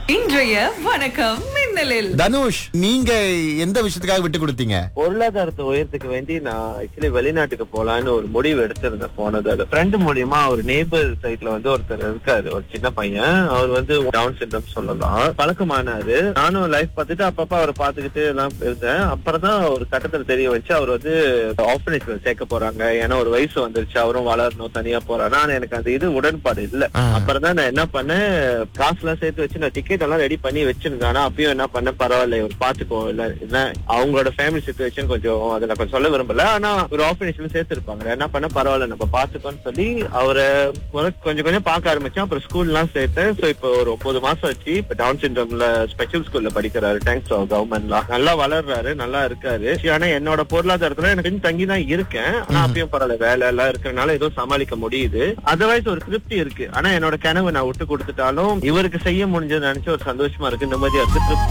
இன்றைய வணக்கம் மின்னலில் தனுஷ் நீங்க எந்த விஷயத்துக்காக விட்டு கொடுத்தீங்க பொருளாதாரத்தை உயர்த்துக்க வேண்டி நான் ஆக்சுவலி வெளிநாட்டுக்கு போலான்னு ஒரு முடிவு எடுத்திருந்தேன் போனதோட ஃப்ரெண்டு மூலியமா ஒரு நேபர் சைட்ல வந்து ஒருத்தர் இருக்காரு ஒரு சின்ன பையன் அவர் வந்து டவுன் சிண்ட்ரம் சொல்லலாம் பழக்கமானாரு நானும் லைஃப் பார்த்துட்டு அப்பப்ப அவரை பார்த்துக்கிட்டு எல்லாம் இருந்தேன் அப்புறம் தான் ஒரு கட்டத்துல தெரிய வச்சு அவர் வந்து ஆஃபனேஜ்ல சேர்க்க போறாங்க ஏன்னா ஒரு வயசு வந்துருச்சு அவரும் வளரணும் தனியா போறாரு ஆனா எனக்கு அந்த இது உடன்பாடு இல்ல ஆ. அப்புறம் தான் நான் என்ன பண்ணேன் காசு எல்லாம் சேர்த்து வச்சு நான் டிக்கெட் எல்லாம் ரெடி பண்ணி வச்சிருந்தேன் ஆனா அப்பயும் என்ன பண்ண பரவாயில்ல இவர் பாத்துக்கோ இல்ல என்ன அவங்களோட ஃபேமிலி சுச்சுவேஷன் கொஞ்சம் அதை நான் கொஞ்சம் சொல்ல விரும்பல ஆனா ஒரு ஆபரேஷன்ல சேர்த்திருப்பாங்க என்ன பண்ண பரவாயில்ல நம்ம பாத்துக்கோன்னு சொல்லி அவரை முதல்ல கொஞ்சம் கொஞ்சம் பார்க்க ஆரம்பிச்சேன் அப்புறம் ஸ்கூல் எல்லாம் சேர்த்தேன் சோ இப்போ ஒரு ஒன்பது மாசம் வச்சு இப்ப டவுன் சிண்ட்ரோம்ல ஸ்பெஷல் ஸ்கூல்ல படிக்கிறாரு தேங்க்ஸ் கவர்மெண்ட்லாம் நல்லா வளர்றாரு நல்லா இருக்காரு ஆனா என்னோட பொருளாதாரத்துல எனக்கு கொஞ்சம் தங்கி தான் இருக்கேன் ஆனா அப்பயும் பரவாயில்ல வேலை எல்லாம் இருக்கறனால ஏதோ சமாளிக்க முடியுது அதர்வைஸ் ஒரு திருப்தி இருக்கு ஆனா என்னோட கனவு நான் விட்டு கொடுத்துட்டாலும் இவருக்கு செய்ய முடிஞ்சது நினைச்சு ஒரு சந்தோஷமா இருக்கு நிம்மதியா இருக்கு திருப்தி